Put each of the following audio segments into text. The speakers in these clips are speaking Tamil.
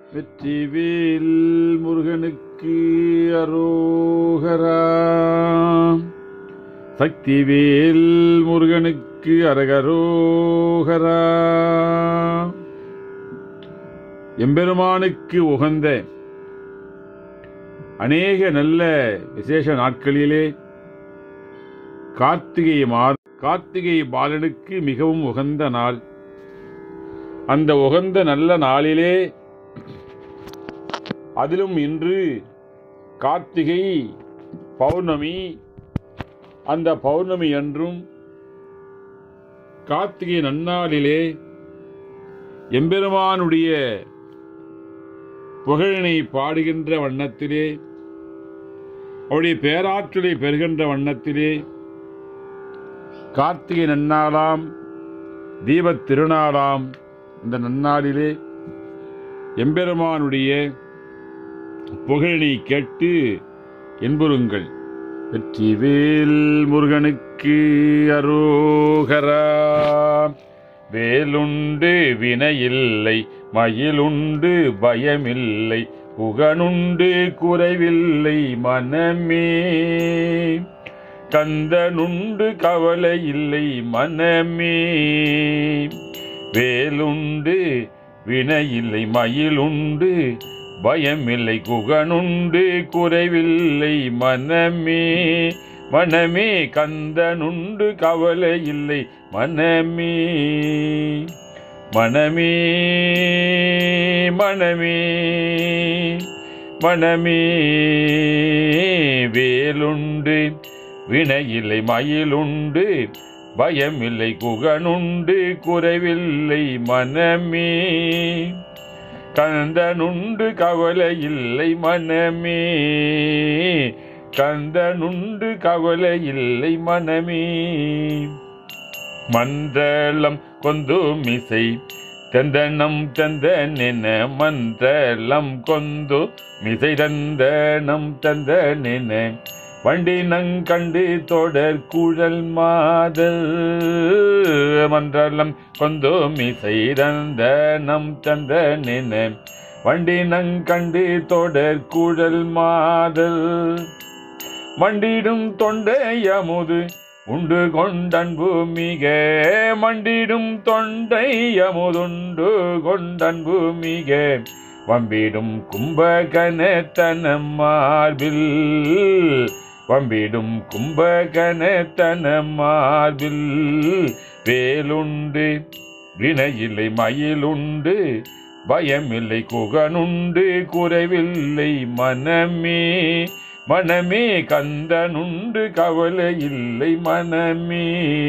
வெற்றிவேல் முருகனுக்கு அரோகரா சக்திவேல் முருகனுக்கு அரகரோகரா எம்பெருமானுக்கு உகந்த அநேக நல்ல விசேஷ நாட்களிலே கார்த்திகை மா கார்த்திகை பாலனுக்கு மிகவும் உகந்த நாள் அந்த உகந்த நல்ல நாளிலே அதிலும் இன்று கார்த்திகை பௌர்ணமி அந்த பௌர்ணமி அன்றும் கார்த்திகை நன்னாளிலே எம்பெருமானுடைய புகழினை பாடுகின்ற வண்ணத்திலே அவருடைய பேராற்றலை பெறுகின்ற வண்ணத்திலே கார்த்திகை நன்னாளாம் தீபத் திருநாளாம் இந்த நன்னாளிலே எம்பெருமானுடைய புகழினை கேட்டு என்புறுங்கள் வெற்றிவேல் முருகனுக்கு அரோகரா வேலுண்டு வினையில்லை மயிலுண்டு பயமில்லை புகனுண்டு குறைவில்லை மனமே கந்தனுண்டு கவலை இல்லை மனமே வேலுண்டு வினையில்லை மயிலுண்டு பயமில்லை குகனுண்டு குறைவில்லை மனமே மனமே கந்தனுண்டு கவலை இல்லை மனமே மனமே மனமே மனமே வேலுண்டு வினையில்லை மயிலுண்டு பயமில்லை குகனுண்டு குறைவில்லை மனமே கந்தனுண்டு கவலை இல்லை மனமே கந்தனுண்டு கவலை இல்லை மனமே மன்றளம் கொந்து மிசை தந்தனம் தந்தனென மன்றளம் கொந்து மிசை தந்தனம் தந்தனென வண்டினங் கண்டு தொடர் குழல் மாதல் மன்றலம் கொந்தோ மிசை தந்தனம் தந்தனென வண்டினங் கண்டு தொடர் குழல் மாதல் மண்டிடும் தொண்டையமுது உண்டு கொண்டன்பு மிக மண்டிடும் தொண்டையமுதுண்டு கொண்டன்பு மிக வம்பிடும் கும்பகனத்தனம் மார்பில் வம்பிடும் கும்பகனத்தனம் மார்பில் வேலுண்டு வினையில்லை மயிலுண்டு பயமில்லை குகனுண்டு குறைவில்லை மனமே மனமே கந்தனுண்டு கவலை இல்லை மனமே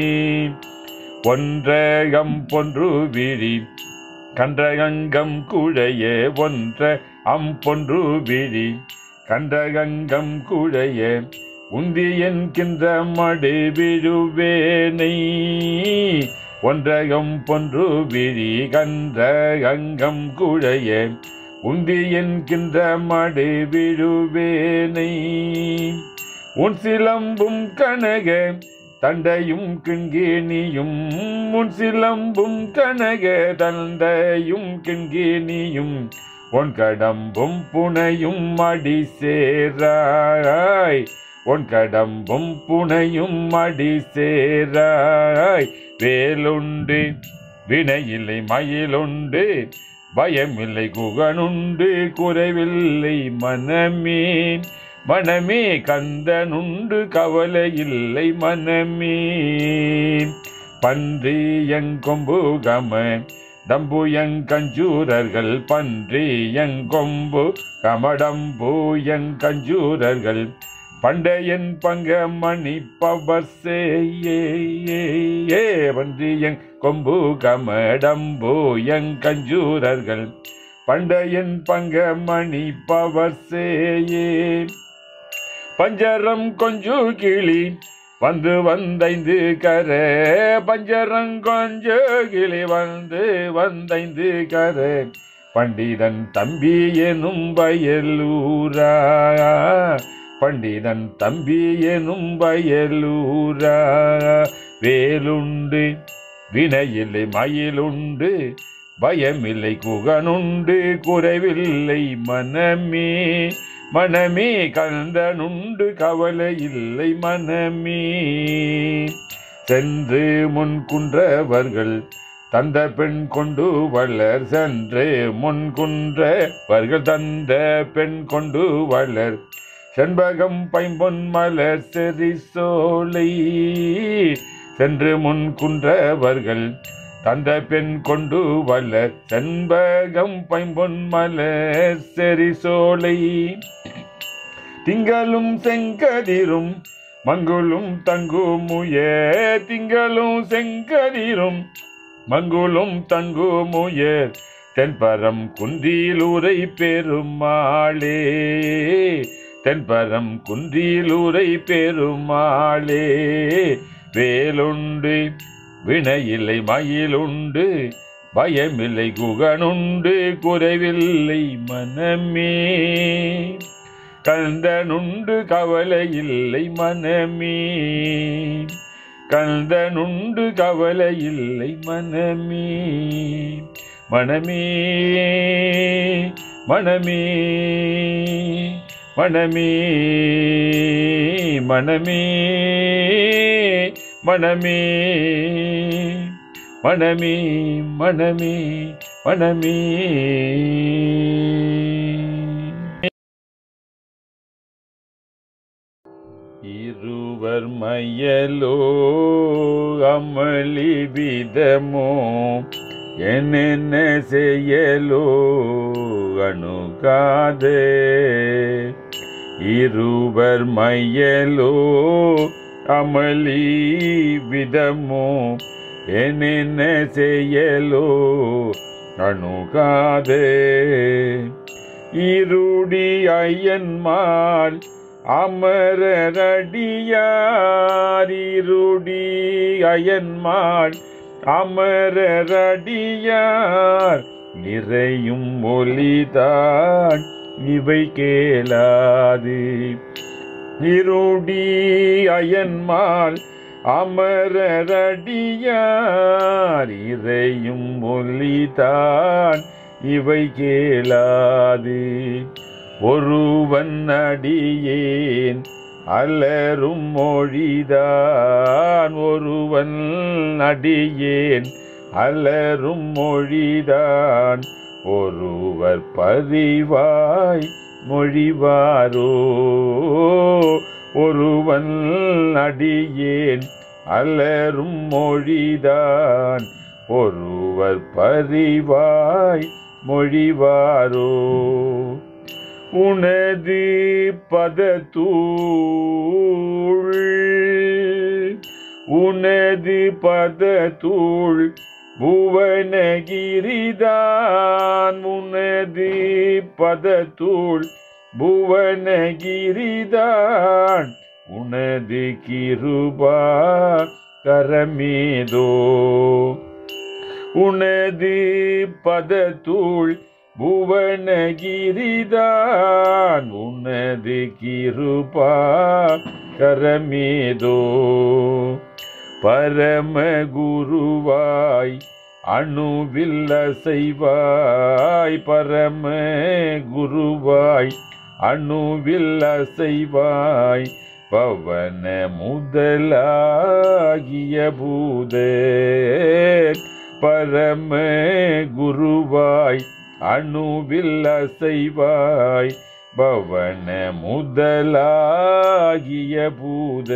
ஒன்றகம் பொன்று விழி கன்றகங்கம் குழைய ஒன்ற அம்பொன்று விழி கன்றகங்கம் குழைய உந்தி என்கின்ற மடு விழுவேனை ஒன்றகம் பொன்று விழி கன்றகங்கம் குழைய உந்தி என்கின்ற மடு விழுவேனை உன் சிலம்பும் கனக தண்டையும் கிண்கேணியும் உன் சிலம்பும் கனக தந்தையும் கிண்கேணியும் உன் கடம்பும் புனையும் அடி சேராய் உன் கடம்பும் புனையும் அடி சேராய் வேலுண்டு வினையில்லை மயிலுண்டு பயமில்லை குகனுண்டு குறைவில்லை மனமே மனமே கந்தனுண்டு கவலை இல்லை மனமே பன்றியங்கொம்பு கம தம்புயங்கஞ்சூரர்கள் பன்றியங்கொம்பு கமடம்பூயங்கஞ்சூரர்கள் பண்டையன் பங்க மணி பவர் சேயே பன்றியங் கொம்பு கமடம்பூயங்கஞ்சூரர்கள் பண்டையன் பங்க மணி பவர் சேயே பஞ்சரம் கொஞ்சு கிளி வந்து வந்தைந்து கர பஞ்சரம் கொஞ்சு கிளி வந்து வந்தைந்து கர பண்டிதன் தம்பி எனும் பயலூரா பண்டிதன் தம்பி எனும் பயலூரா வேலுண்டு வினையில்லை மயிலுண்டு பயமில்லை குகனுண்டு குறைவில்லை மனமே மனமே கந்தனுண்டு கவலை இல்லை மனமே சென்று முன் குன்றவர்கள் தந்த பெண் கொண்டு வளர் சென்று முன் குன்றவர்கள் தந்த பெண் கொண்டு வளர் செண்பகம் பைம்பொன் மலர் செறி சோலை சென்று முன் குன்றவர்கள் தந்த பெண் கொண்டு வளர் செண்பகம் பைம்பொன் மலர் செறி சோலை திங்களும் செங்கதிரும் மங்குளும் தங்குமுய திங்களும் செங்கதிரும் மங்குளும் தங்குமுயர் தென்பரம் குன்றிலூரை பெருமாளே தென்பரம் குன்றிலூரை பெருமாளே வேலுண்டு வினையில்லை மயிலுண்டு பயமில்லை குகனுண்டு குறைவில்லை மனமே கந்தனுண்டு கவலை இல்லை மனமே கந்தனுண்டு கவலை இல்லை மனமே மனமே மனமே மனமே மனமே மனமே மனமே மனமே மனமே இருவர் மயலோ அமளி விதமோ என்னென்ன செய்யலோ அணுகாதே இருவர் மையலோ அமளி விதமோ என்னென்ன செய்யலோ அணுகாதே இருடி ஐயன்மால் அமரரடியார் இருடி அயன்மாள் அமரரடியார் நிறையும் ஒளிதான் இவை கேளாது இருடி அயன்மாள் அமரரடியார் இறையும் ஒளிதான் இவை கேளாது ஒருவன் அடியேன் அலரும் மொழிதான் ஒருவன் அடியேன் அலரும் மொழிதான் ஒருவர் பரிவாய் மொழிவாரோ ஒருவன் அடியேன் அலரும் மொழிதான் ஒருவர் பரிவாய் மொழிவாரோ உனது பதத்தூள் உனது பதத்தூள் புவனகிரிதான் உனது பதத்தூள் புவனகிரிதான் உனது கிருபா கரமேதோ உனது பதத்தூள் புவனகிரிதான் உனது கிருபா கரமேதோ பரமகுருவாய் அணுவில் அசைவாய் பரம குருவாய் அணுவில் அசைவாய் பவன முதலாகிய பூத பரம குருவாய் அணுவில் அசைவாய் பவன முதலாகிய பூத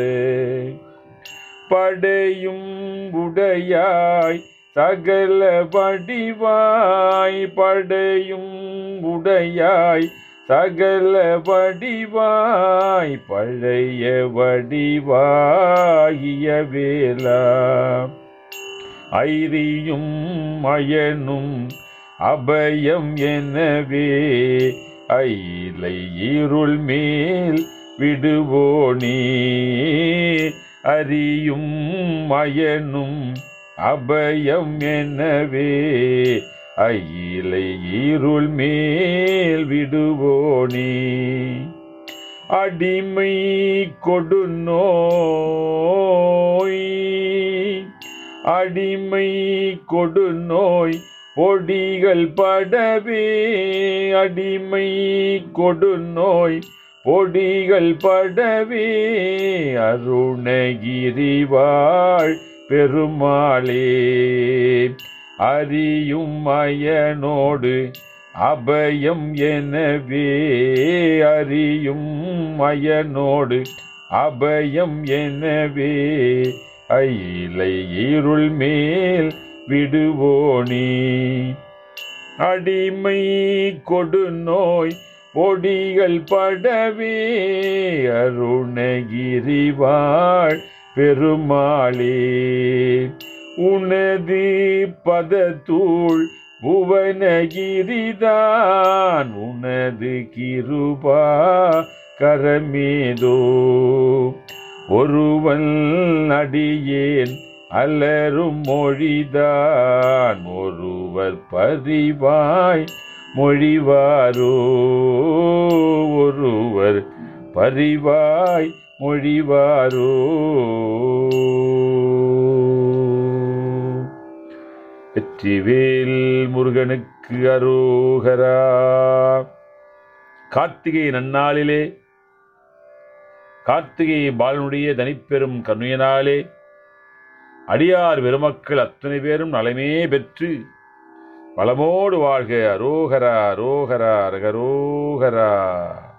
படையும் உடையாய் சகல வடிவாய் படையும் உடையாய் சகல வடிவாய் பழைய வடிவாகிய வேளா ஐரியும் அயனும் அபயம் எனவே ஐலை இருள் மேல் விடுவோனே அறியும் அயனும் அபயம் எனவே அயிலை இருள் மேல் விடுவோனே அடிமை கொடு நோய் அடிமை கொடு நோய் பொடிகள் படவே அடிமை கொடு நோய் பொடிகள் படவே அருணகிரிவாள் பெருமாளே அறியும் மயனோடு அபயம் எனவே அறியும் மயனோடு அபயம் எனவே அயிலை இருள் மேல் விடுவோனி அடிமை கொடு நோய் பொடிகள் படவே அருணகிரிவாள் பெருமாளே உனது பதத்தூள் புவனகிரிதான் உனது கிருபா கரமேதோ ஒருவன் அடியேன் அலரும் மொழிதான் ஒருவர் பரிவாய் மொழிவாரோ ஒருவர் பரிவாய் மொழிவாரோ வெற்றிவேல் முருகனுக்கு அரோகரா கார்த்திகை நன்னாளிலே கார்த்திகை பாலனுடைய தனிப்பெரும் கருணையினாலே அடியார் பெருமக்கள் அத்தனை பேரும் நலமே பெற்று வளமோடு வாழ்க அரோகரா அரோகரா ரகரோகரா